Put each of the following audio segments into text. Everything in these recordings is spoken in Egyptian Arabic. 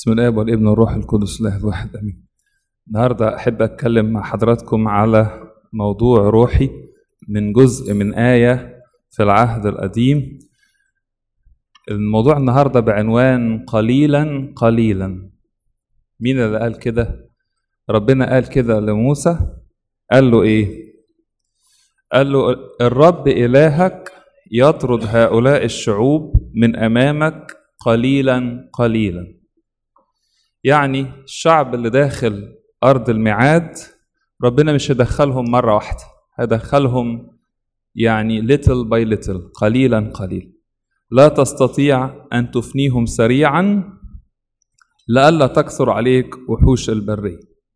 بسم الله والابن والروح القدس الله الواحد امين النهارده احب اتكلم مع حضراتكم على موضوع روحي من جزء من ايه في العهد القديم الموضوع النهارده بعنوان قليلا قليلا مين اللي قال كده ربنا قال كده لموسى قال له ايه قال له الرب الهك يطرد هؤلاء الشعوب من امامك قليلا قليلا يعني الشعب اللي داخل ارض الميعاد ربنا مش هيدخلهم مره واحده هيدخلهم يعني little by little قليلا قليلا لا تستطيع ان تفنيهم سريعا لئلا تكثر عليك وحوش البريه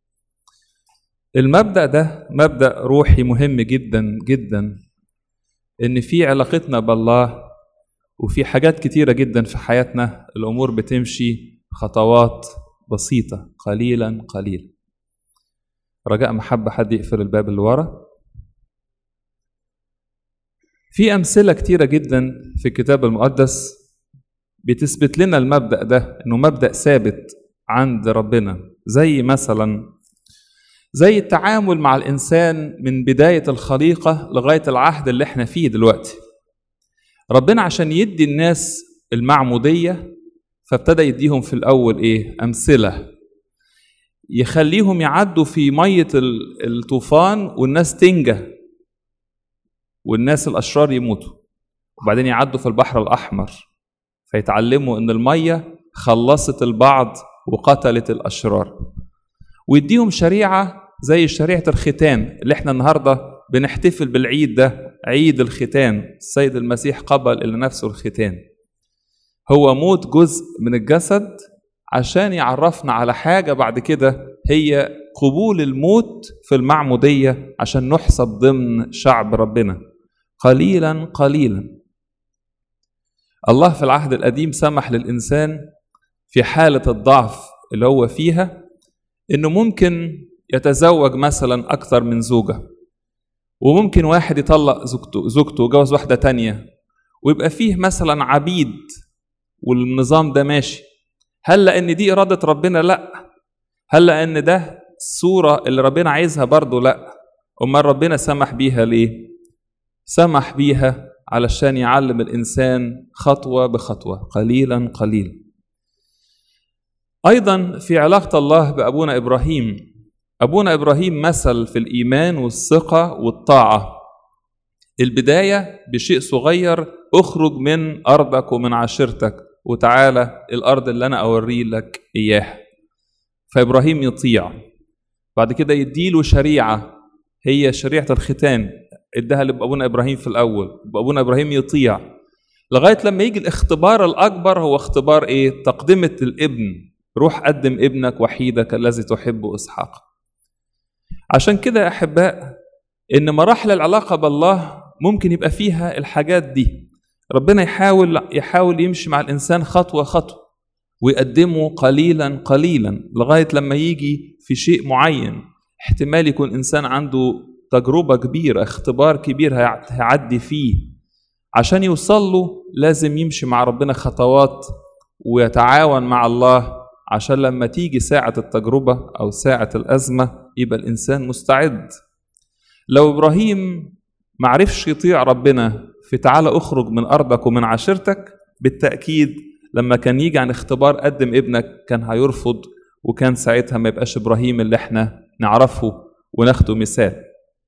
المبدا ده مبدا روحي مهم جدا جدا ان في علاقتنا بالله وفي حاجات كتيره جدا في حياتنا الامور بتمشي خطوات بسيطه قليلا قليلا رجاء محبه حد يقفل الباب اللي ورا في امثله كتيره جدا في الكتاب المقدس بتثبت لنا المبدا ده انه مبدا ثابت عند ربنا زي مثلا زي التعامل مع الانسان من بدايه الخليقه لغايه العهد اللي احنا فيه دلوقتي ربنا عشان يدي الناس المعموديه فابتدى يديهم في الاول ايه امثله يخليهم يعدوا في ميه الطوفان والناس تنجى والناس الاشرار يموتوا وبعدين يعدوا في البحر الاحمر فيتعلموا ان الميه خلصت البعض وقتلت الاشرار ويديهم شريعه زي شريعه الختان اللي احنا النهارده بنحتفل بالعيد ده عيد الختان السيد المسيح قبل الى نفسه الختان هو موت جزء من الجسد عشان يعرفنا على حاجه بعد كده هي قبول الموت في المعموديه عشان نحسب ضمن شعب ربنا قليلا قليلا الله في العهد القديم سمح للانسان في حاله الضعف اللي هو فيها انه ممكن يتزوج مثلا اكثر من زوجه وممكن واحد يطلق زوجته زوجته ويجوز واحده تانية ويبقى فيه مثلا عبيد والنظام ده ماشي هل لان دي اراده ربنا لا هل لان ده الصوره اللي ربنا عايزها برضه لا امال ربنا سمح بيها ليه سمح بيها علشان يعلم الانسان خطوه بخطوه قليلا قليلا ايضا في علاقه الله بابونا ابراهيم ابونا ابراهيم مثل في الايمان والثقه والطاعه البدايه بشيء صغير اخرج من ارضك ومن عشيرتك وتعالى الارض اللي انا اوري لك اياها فابراهيم يطيع بعد كده يديله شريعه هي شريعه الختان اداها لابونا ابراهيم في الاول ابونا ابراهيم يطيع لغايه لما يجي الاختبار الاكبر هو اختبار ايه تقدمه الابن روح قدم ابنك وحيدك الذي تحبه اسحاق عشان كده يا احباء ان مراحل العلاقه بالله ممكن يبقى فيها الحاجات دي ربنا يحاول يحاول يمشي مع الانسان خطوه خطوه ويقدمه قليلا قليلا لغايه لما يجي في شيء معين احتمال يكون انسان عنده تجربه كبيره اختبار كبير هيعدي فيه عشان يوصل له لازم يمشي مع ربنا خطوات ويتعاون مع الله عشان لما تيجي ساعة التجربة أو ساعة الأزمة يبقى الإنسان مستعد لو إبراهيم معرفش يطيع ربنا في تعالى اخرج من ارضك ومن عشيرتك بالتاكيد لما كان يجي عن اختبار قدم ابنك كان هيرفض وكان ساعتها ما يبقاش ابراهيم اللي احنا نعرفه وناخده مثال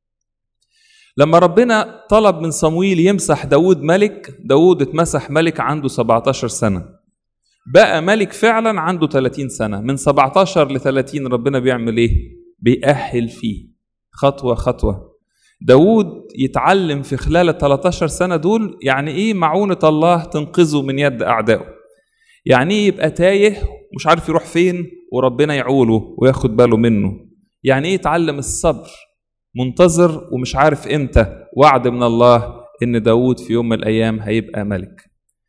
لما ربنا طلب من صمويل يمسح داود ملك داود اتمسح ملك عنده 17 سنة بقى ملك فعلا عنده 30 سنة من 17 ل 30 ربنا بيعمل ايه بيأهل فيه خطوة خطوة داود يتعلم في خلال ال 13 سنة دول يعني إيه معونة الله تنقذه من يد أعدائه يعني إيه يبقى تايه مش عارف يروح فين وربنا يعوله وياخد باله منه يعني إيه يتعلم الصبر منتظر ومش عارف إمتى وعد من الله إن داود في يوم من الأيام هيبقى ملك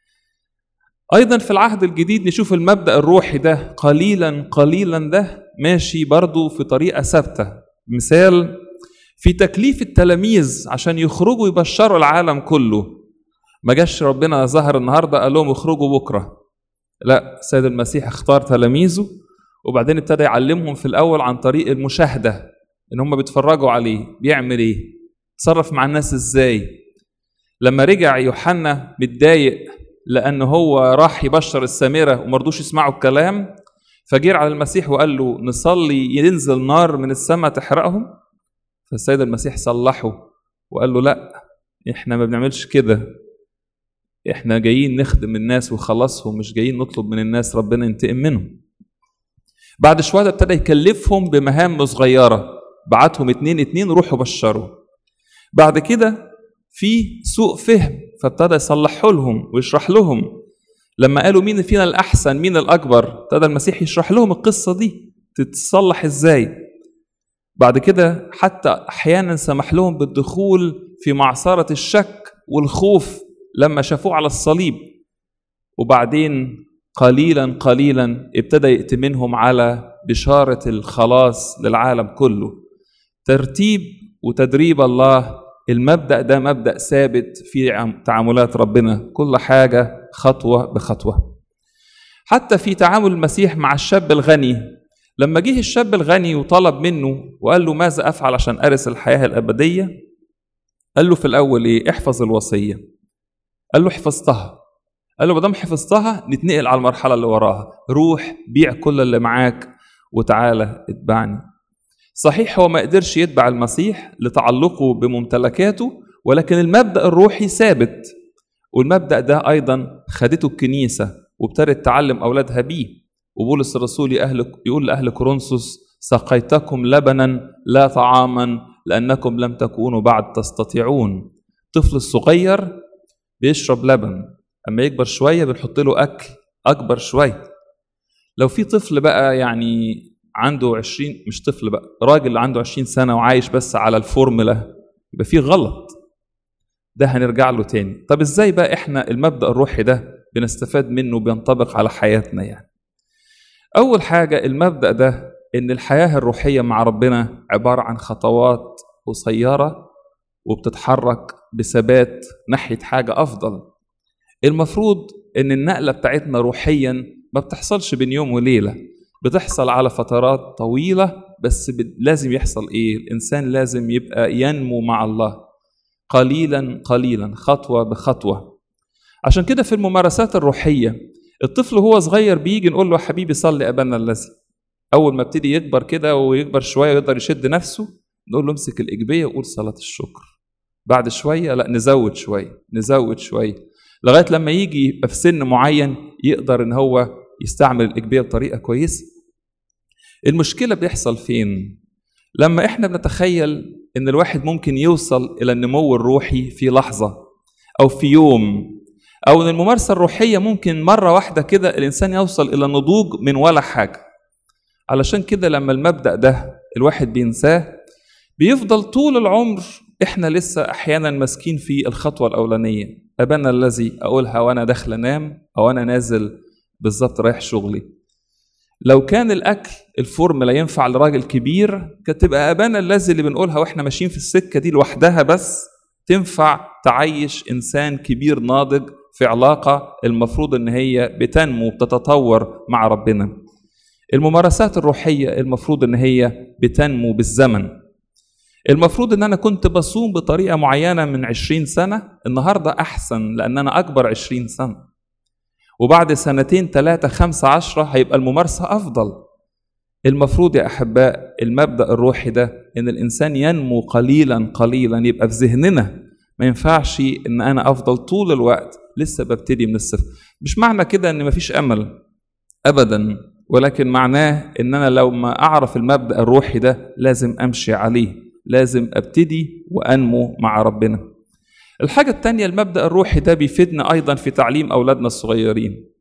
أيضا في العهد الجديد نشوف المبدأ الروحي ده قليلا قليلا ده ماشي برضه في طريقة ثابتة مثال في تكليف التلاميذ عشان يخرجوا يبشروا العالم كله ما جاش ربنا ظهر النهارده قال لهم اخرجوا بكره لا السيد المسيح اختار تلاميذه وبعدين ابتدى يعلمهم في الاول عن طريق المشاهده ان هم بيتفرجوا عليه بيعمل ايه تصرف مع الناس ازاي لما رجع يوحنا متضايق لان هو راح يبشر السامره ومرضوش يسمعوا الكلام فجير على المسيح وقال له نصلي ينزل نار من السماء تحرقهم فالسيد المسيح صلحه وقال له لا احنا ما بنعملش كده احنا جايين نخدم الناس وخلصهم مش جايين نطلب من الناس ربنا ينتقم منهم بعد شوية ابتدى يكلفهم بمهام صغيرة بعتهم اتنين اتنين روحوا بشروا بعد كده في سوء فهم فابتدى يصلحه لهم ويشرح لهم لما قالوا مين فينا الأحسن مين الأكبر ابتدى المسيح يشرح لهم القصة دي تتصلح ازاي بعد كده حتى أحيانا سمح لهم بالدخول في معصرة الشك والخوف لما شافوه على الصليب وبعدين قليلا قليلا ابتدى يأتمنهم على بشارة الخلاص للعالم كله ترتيب وتدريب الله المبدأ ده مبدأ ثابت في تعاملات ربنا كل حاجة خطوة بخطوة حتى في تعامل المسيح مع الشاب الغني لما جه الشاب الغني وطلب منه وقال له ماذا أفعل عشان أرث الحياة الأبدية قال له في الأول إيه احفظ الوصية قال له حفظتها قال له ما دام حفظتها نتنقل على المرحله اللي وراها روح بيع كل اللي معاك وتعالى اتبعني صحيح هو ما قدرش يتبع المسيح لتعلقه بممتلكاته ولكن المبدا الروحي ثابت والمبدا ده ايضا خدته الكنيسه وابتدت تعلم اولادها بيه وبولس الرسول أهل يقول لاهل كورنثوس سقيتكم لبنا لا طعاما لانكم لم تكونوا بعد تستطيعون الطفل الصغير بيشرب لبن اما يكبر شويه بنحط له اكل اكبر شويه لو في طفل بقى يعني عنده 20 مش طفل بقى راجل عنده 20 سنه وعايش بس على الفورمولا يبقى في غلط ده هنرجع له تاني طب ازاي بقى احنا المبدا الروحي ده بنستفاد منه بينطبق على حياتنا يعني اول حاجه المبدا ده ان الحياه الروحيه مع ربنا عباره عن خطوات قصيره وبتتحرك بثبات ناحيه حاجه افضل المفروض ان النقله بتاعتنا روحيا ما بتحصلش بين يوم وليله بتحصل على فترات طويله بس لازم يحصل ايه الانسان لازم يبقى ينمو مع الله قليلا قليلا خطوه بخطوه عشان كده في الممارسات الروحيه الطفل وهو صغير بيجي نقول له يا حبيبي صلي ابانا الذي اول ما ابتدي يكبر كده ويكبر شويه ويقدر يشد نفسه نقول له امسك الاجبيه وقول صلاه الشكر بعد شويه لا نزود شويه نزود شويه لغايه لما يجي يبقى في سن معين يقدر ان هو يستعمل الاجبيه بطريقه كويسه المشكله بيحصل فين لما احنا بنتخيل ان الواحد ممكن يوصل الى النمو الروحي في لحظه او في يوم او ان الممارسه الروحيه ممكن مره واحده كده الانسان يوصل الى النضوج من ولا حاجه علشان كده لما المبدا ده الواحد بينساه بيفضل طول العمر احنا لسه احيانا ماسكين في الخطوه الاولانيه ابانا الذي اقولها وانا داخل انام او انا نازل بالظبط رايح شغلي لو كان الاكل الفورمولا ينفع لراجل كبير كانت تبقى ابانا الذي اللي بنقولها واحنا ماشيين في السكه دي لوحدها بس تنفع تعيش انسان كبير ناضج في علاقه المفروض ان هي بتنمو وبتتطور مع ربنا الممارسات الروحيه المفروض ان هي بتنمو بالزمن المفروض ان انا كنت بصوم بطريقه معينه من عشرين سنه النهارده احسن لان انا اكبر عشرين سنه وبعد سنتين ثلاثة خمسة عشرة هيبقى الممارسة أفضل المفروض يا أحباء المبدأ الروحي ده إن الإنسان ينمو قليلا قليلا يبقى في ذهننا ما ينفعش إن أنا أفضل طول الوقت لسه ببتدي من الصفر مش معنى كده إن مفيش أمل أبدا ولكن معناه إن أنا لو ما أعرف المبدأ الروحي ده لازم أمشي عليه لازم ابتدي وانمو مع ربنا الحاجة التانية المبدأ الروحي ده بيفيدنا أيضا في تعليم أولادنا الصغيرين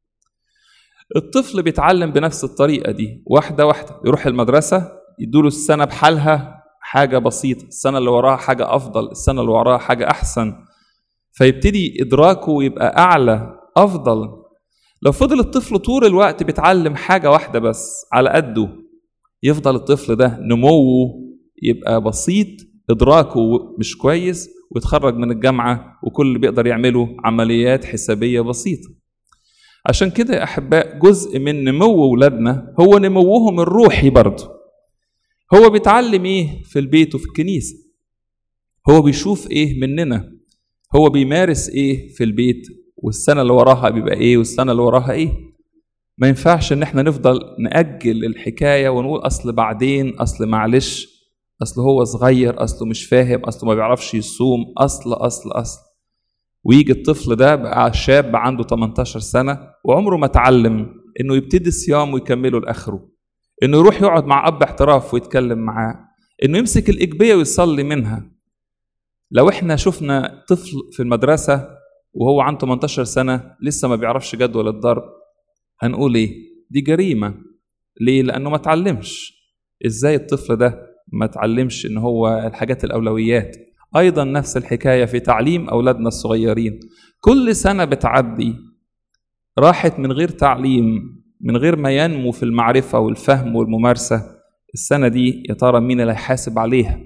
الطفل بيتعلم بنفس الطريقة دي واحدة واحدة يروح المدرسة يدوله السنة بحالها حاجة بسيطة السنة اللي وراها حاجة أفضل السنة اللي وراها حاجة أحسن فيبتدي إدراكه يبقى أعلى أفضل لو فضل الطفل طول الوقت بيتعلم حاجة واحدة بس على قده يفضل الطفل ده نموه يبقى بسيط ادراكه مش كويس ويتخرج من الجامعه وكل اللي بيقدر يعمله عمليات حسابيه بسيطه عشان كده يا احباء جزء من نمو ولادنا هو نموهم الروحي برضه هو بيتعلم ايه في البيت وفي الكنيسه هو بيشوف ايه مننا هو بيمارس ايه في البيت والسنه اللي وراها بيبقى ايه والسنه اللي وراها ايه ما ينفعش ان احنا نفضل ناجل الحكايه ونقول اصل بعدين اصل معلش اصل هو صغير اصله مش فاهم اصله ما بيعرفش يصوم اصل اصل اصل ويجي الطفل ده بقى شاب عنده 18 سنه وعمره ما اتعلم انه يبتدي الصيام ويكمله لاخره انه يروح يقعد مع اب احتراف ويتكلم معاه انه يمسك الاجبيه ويصلي منها لو احنا شفنا طفل في المدرسه وهو عنده 18 سنه لسه ما بيعرفش جدول الضرب هنقول ايه دي جريمه ليه لانه ما اتعلمش ازاي الطفل ده ما اتعلمش ان هو الحاجات الاولويات ايضا نفس الحكايه في تعليم اولادنا الصغيرين كل سنه بتعدي راحت من غير تعليم من غير ما ينمو في المعرفه والفهم والممارسه السنه دي يا ترى مين اللي هيحاسب عليها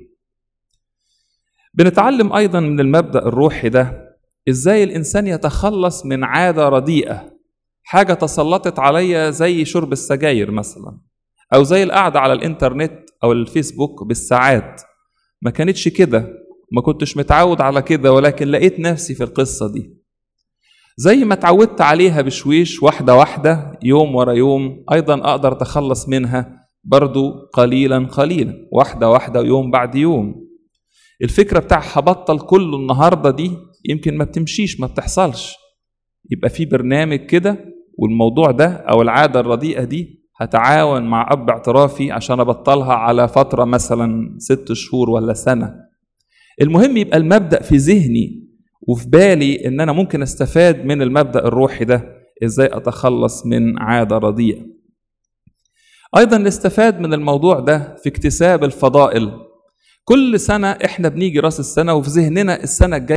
بنتعلم ايضا من المبدا الروحي ده ازاي الانسان يتخلص من عاده رديئه حاجه تسلطت عليا زي شرب السجاير مثلا او زي القعده على الانترنت او الفيسبوك بالساعات ما كانتش كده ما كنتش متعود على كده ولكن لقيت نفسي في القصه دي زي ما اتعودت عليها بشويش واحده واحده يوم ورا يوم ايضا اقدر اتخلص منها برضو قليلا قليلا واحده واحده يوم بعد يوم الفكره بتاع هبطل كله النهارده دي يمكن ما بتمشيش ما بتحصلش يبقى في برنامج كده والموضوع ده او العاده الرديئه دي هتعاون مع اب اعترافي عشان ابطلها على فتره مثلا ست شهور ولا سنه المهم يبقى المبدا في ذهني وفي بالي ان انا ممكن استفاد من المبدا الروحي ده ازاي اتخلص من عاده رديئه ايضا نستفاد من الموضوع ده في اكتساب الفضائل كل سنه احنا بنيجي راس السنه وفي ذهننا السنه الجايه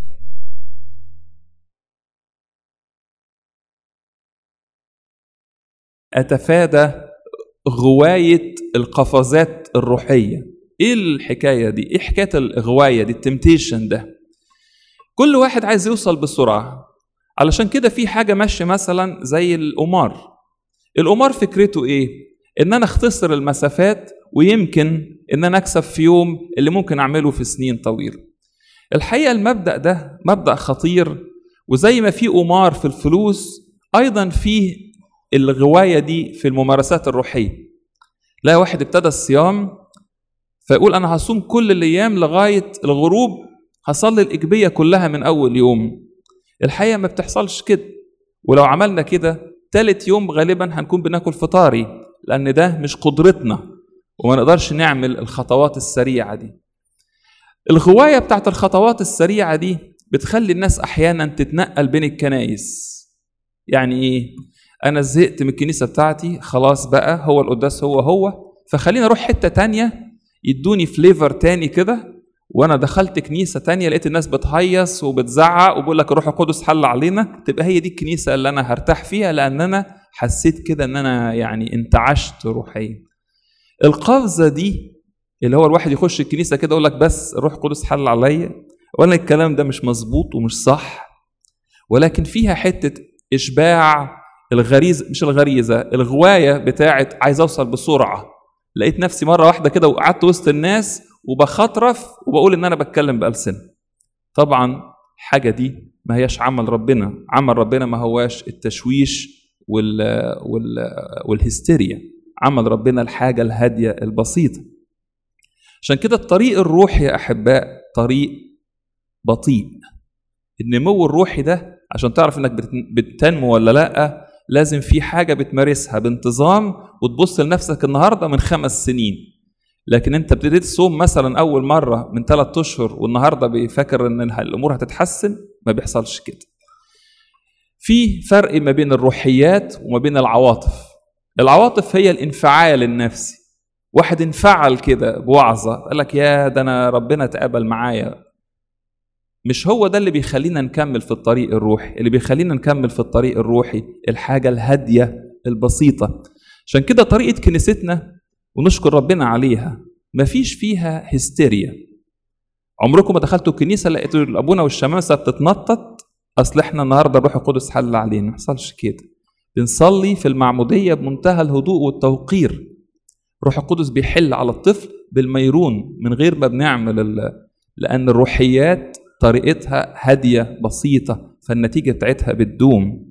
اتفادى غوايه القفزات الروحيه ايه الحكايه دي ايه حكايه الغوايه دي التمتيشن ده كل واحد عايز يوصل بسرعه علشان كده في حاجه ماشيه مثلا زي القمار القمار فكرته ايه ان انا اختصر المسافات ويمكن ان انا اكسب في يوم اللي ممكن اعمله في سنين طويله الحقيقه المبدا ده مبدا خطير وزي ما في قمار في الفلوس ايضا في الغوايه دي في الممارسات الروحيه لا واحد ابتدى الصيام فيقول انا هصوم كل الايام لغايه الغروب هصلي الاجبيه كلها من اول يوم الحقيقه ما بتحصلش كده ولو عملنا كده تالت يوم غالبا هنكون بناكل فطاري لان ده مش قدرتنا وما نقدرش نعمل الخطوات السريعه دي الغوايه بتاعت الخطوات السريعه دي بتخلي الناس احيانا تتنقل بين الكنايس يعني ايه انا زهقت من الكنيسه بتاعتي خلاص بقى هو القداس هو هو فخليني اروح حته تانية يدوني فليفر تاني كده وانا دخلت كنيسه تانية لقيت الناس بتهيص وبتزعق وبقول لك الروح القدس حل علينا تبقى هي دي الكنيسه اللي انا هرتاح فيها لان انا حسيت كده ان انا يعني انتعشت روحيا القفزه دي اللي هو الواحد يخش الكنيسه كده يقول لك بس الروح القدس حل عليا ولا الكلام ده مش مظبوط ومش صح ولكن فيها حته اشباع الغريزه مش الغريزه الغوايه بتاعت عايز اوصل بسرعه لقيت نفسي مره واحده كده وقعدت وسط الناس وبخطرف وبقول ان انا بتكلم بألسنة طبعا حاجه دي ما هياش عمل ربنا عمل ربنا ما هواش التشويش وال وال والهستيريا عمل ربنا الحاجه الهاديه البسيطه عشان كده الطريق الروحي يا احباء طريق بطيء النمو الروحي ده عشان تعرف انك بتنمو ولا لا لازم في حاجه بتمارسها بانتظام وتبص لنفسك النهارده من خمس سنين لكن انت ابتديت تصوم مثلا اول مره من ثلاث اشهر والنهارده بيفكر ان الامور هتتحسن ما بيحصلش كده في فرق ما بين الروحيات وما بين العواطف العواطف هي الانفعال النفسي واحد انفعل كده بوعظه قال لك يا ده انا ربنا تقابل معايا مش هو ده اللي بيخلينا نكمل في الطريق الروحي اللي بيخلينا نكمل في الطريق الروحي الحاجه الهاديه البسيطه عشان كده طريقه كنيستنا ونشكر ربنا عليها مفيش فيها هستيريا عمركم ما دخلتوا الكنيسه لقيتوا الابونا والشمامسه بتتنطط اصل احنا النهارده الروح القدس حل علينا ما حصلش كده بنصلي في المعمودية بمنتهى الهدوء والتوقير روح القدس بيحل على الطفل بالميرون من غير ما بنعمل ال... لأن الروحيات طريقتها هادية بسيطة فالنتيجة بتاعتها بتدوم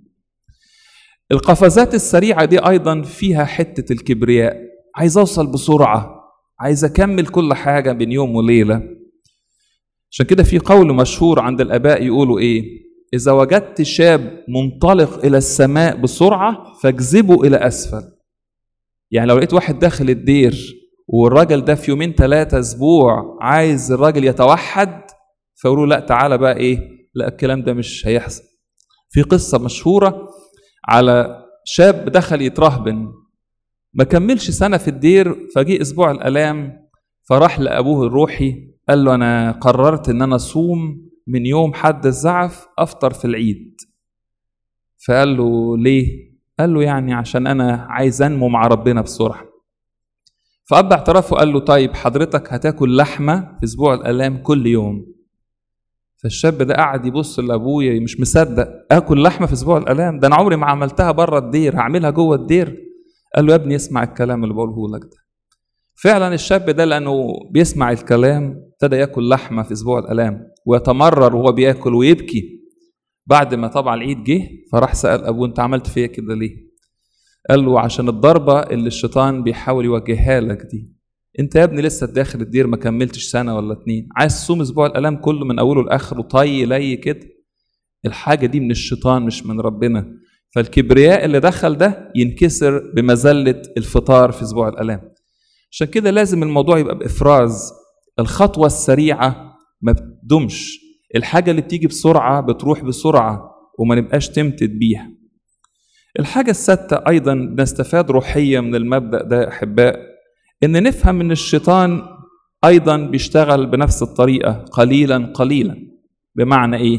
القفزات السريعة دي أيضا فيها حتة الكبرياء عايز أوصل بسرعة عايز أكمل كل حاجة بين يوم وليلة عشان كده في قول مشهور عند الآباء يقولوا إيه إذا وجدت شاب منطلق إلى السماء بسرعة فاجذبه إلى أسفل يعني لو لقيت واحد داخل الدير والراجل ده في يومين ثلاثة أسبوع عايز الراجل يتوحد فيقولوا لا تعالى بقى إيه لا الكلام ده مش هيحصل في قصة مشهورة على شاب دخل يترهبن ما كملش سنة في الدير فجي أسبوع الآلام فراح لأبوه الروحي قال له أنا قررت إن أنا أصوم من يوم حد الزعف أفطر في العيد فقال له ليه؟ قال له يعني عشان أنا عايز أنمو مع ربنا بسرعة فأب اعترفه قال له طيب حضرتك هتاكل لحمة في أسبوع الآلام كل يوم فالشاب ده قعد يبص لابويا مش مصدق اكل لحمه في اسبوع الالام ده انا عمري ما عملتها بره الدير هعملها جوه الدير قال له يا ابني اسمع الكلام اللي بقوله لك ده فعلا الشاب ده لانه بيسمع الكلام ابتدى ياكل لحمه في اسبوع الالام ويتمرر وهو بياكل ويبكي بعد ما طبعا العيد جه فراح سال ابوه انت عملت فيا كده ليه قال له عشان الضربه اللي الشيطان بيحاول يوجهها لك دي انت يا ابني لسه داخل الدير ما كملتش سنه ولا اتنين عايز تصوم اسبوع الالام كله من اوله لاخره طي لي كده الحاجه دي من الشيطان مش من ربنا فالكبرياء اللي دخل ده ينكسر بمذله الفطار في اسبوع الالام عشان كده لازم الموضوع يبقى بافراز الخطوه السريعه ما بتدومش الحاجه اللي بتيجي بسرعه بتروح بسرعه وما نبقاش تمتد بيها الحاجه السادسه ايضا نستفاد روحيا من المبدا ده يا احباء ان نفهم ان الشيطان ايضا بيشتغل بنفس الطريقه قليلا قليلا بمعنى ايه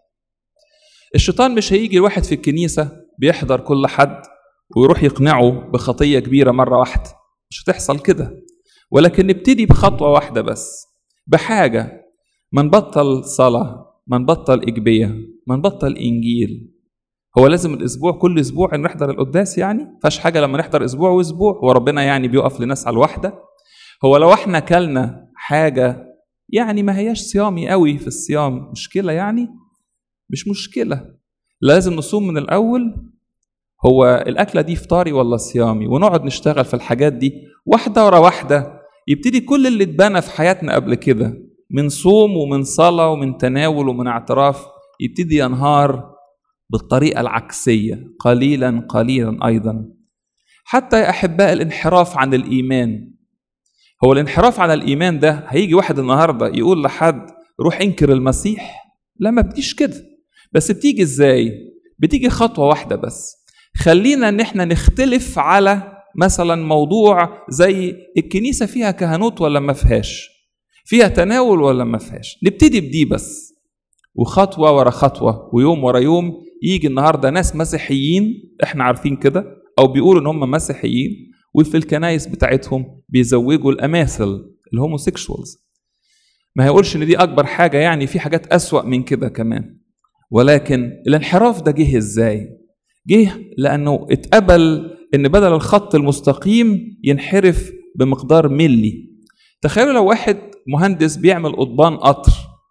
الشيطان مش هيجي الواحد في الكنيسه بيحضر كل حد ويروح يقنعه بخطيه كبيره مره واحده مش هتحصل كده ولكن نبتدي بخطوه واحده بس بحاجه ما نبطل صلاه ما نبطل اجبيه ما نبطل انجيل هو لازم الاسبوع كل اسبوع نحضر القداس يعني فاش حاجه لما نحضر اسبوع واسبوع وربنا يعني بيقف لناس على الواحده هو لو احنا كلنا حاجه يعني ما هياش صيامي قوي في الصيام مشكله يعني مش مشكله لازم نصوم من الاول هو الاكله دي فطاري ولا صيامي ونقعد نشتغل في الحاجات دي واحده ورا واحده يبتدي كل اللي اتبنى في حياتنا قبل كده من صوم ومن صلاه ومن تناول ومن اعتراف يبتدي ينهار بالطريقة العكسية قليلا قليلا أيضا حتى يا أحباء الانحراف عن الإيمان هو الانحراف عن الإيمان ده هيجي واحد النهاردة يقول لحد روح انكر المسيح لا ما بتجيش كده بس بتيجي ازاي بتيجي خطوة واحدة بس خلينا ان احنا نختلف على مثلا موضوع زي الكنيسة فيها كهنوت ولا ما فيهاش فيها تناول ولا ما فيهاش نبتدي بدي بس وخطوة ورا خطوة ويوم ورا يوم يجي النهارده ناس مسيحيين احنا عارفين كده او بيقولوا ان هم مسيحيين وفي الكنايس بتاعتهم بيزوجوا الاماثل الهوموسيكشوالز ما هيقولش ان دي اكبر حاجه يعني في حاجات اسوا من كده كمان ولكن الانحراف ده جه ازاي جه لانه اتقبل ان بدل الخط المستقيم ينحرف بمقدار ملي تخيلوا لو واحد مهندس بيعمل قضبان قطر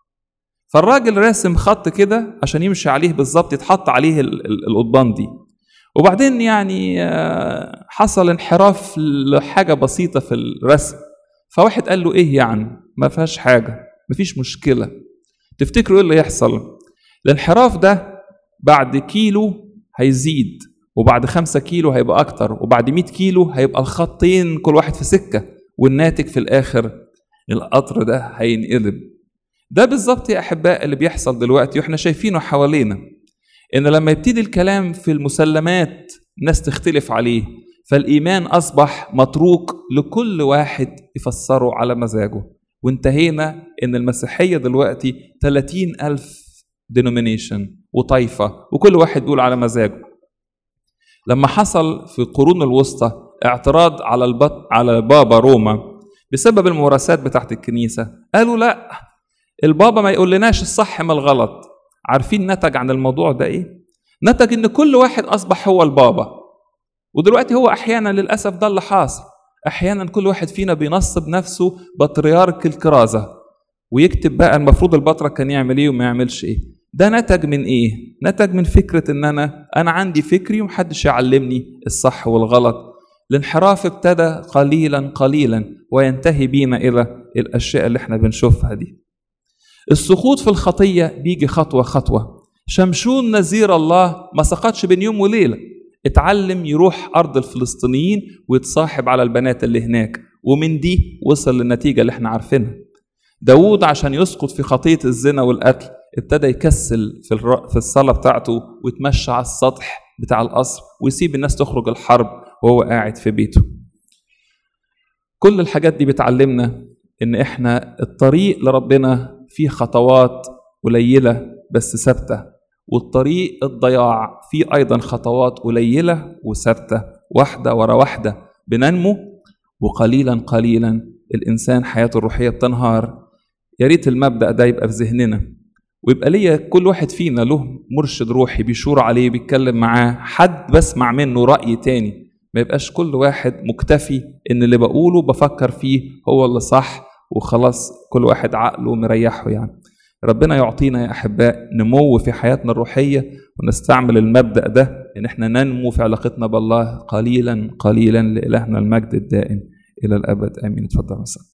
فالراجل راسم خط كده عشان يمشي عليه بالظبط يتحط عليه القضبان دي وبعدين يعني حصل انحراف لحاجة بسيطة في الرسم فواحد قال له ايه يعني ما فيهاش حاجة مفيش مشكلة تفتكروا ايه اللي يحصل الانحراف ده بعد كيلو هيزيد وبعد خمسة كيلو هيبقى أكتر وبعد مئة كيلو هيبقى الخطين كل واحد في سكة والناتج في الآخر القطر ده هينقلب ده بالظبط يا احباء اللي بيحصل دلوقتي واحنا شايفينه حوالينا ان لما يبتدي الكلام في المسلمات ناس تختلف عليه فالايمان اصبح متروك لكل واحد يفسره على مزاجه وانتهينا ان المسيحيه دلوقتي 30 الف دينومينيشن وطائفه وكل واحد بيقول على مزاجه لما حصل في القرون الوسطى اعتراض على البط على بابا روما بسبب الممارسات بتاعت الكنيسه قالوا لا البابا ما يقول لناش الصح من الغلط عارفين نتج عن الموضوع ده ايه نتج ان كل واحد اصبح هو البابا ودلوقتي هو احيانا للاسف ده اللي حاصل احيانا كل واحد فينا بينصب نفسه بطريرك الكرازه ويكتب بقى المفروض البطرك كان يعمل ايه وما يعملش ايه ده نتج من ايه نتج من فكره ان انا انا عندي فكري ومحدش يعلمني الصح والغلط الانحراف ابتدى قليلا قليلا وينتهي بينا الى الاشياء اللي احنا بنشوفها دي السقوط في الخطيه بيجي خطوه خطوه شمشون نذير الله ما سقطش بين يوم وليله اتعلم يروح ارض الفلسطينيين ويتصاحب على البنات اللي هناك ومن دي وصل للنتيجه اللي احنا عارفينها داوود عشان يسقط في خطيه الزنا والقتل ابتدى يكسل في الر... في الصلاه بتاعته ويتمشى على السطح بتاع القصر ويسيب الناس تخرج الحرب وهو قاعد في بيته كل الحاجات دي بتعلمنا ان احنا الطريق لربنا فيه خطوات قليله بس ثابته والطريق الضياع فيه ايضا خطوات قليله وثابته واحده ورا واحده بننمو وقليلا قليلا الانسان حياته الروحيه بتنهار يا ريت المبدا ده يبقى في ذهننا ويبقى ليا كل واحد فينا له مرشد روحي بيشور عليه بيتكلم معاه حد بسمع منه راي تاني ما يبقاش كل واحد مكتفي ان اللي بقوله بفكر فيه هو اللي صح وخلاص كل واحد عقله مريحه يعني ربنا يعطينا يا احباء نمو في حياتنا الروحيه ونستعمل المبدا ده ان احنا ننمو في علاقتنا بالله قليلا قليلا لالهنا المجد الدائم الى الابد امين اتفضل مثلا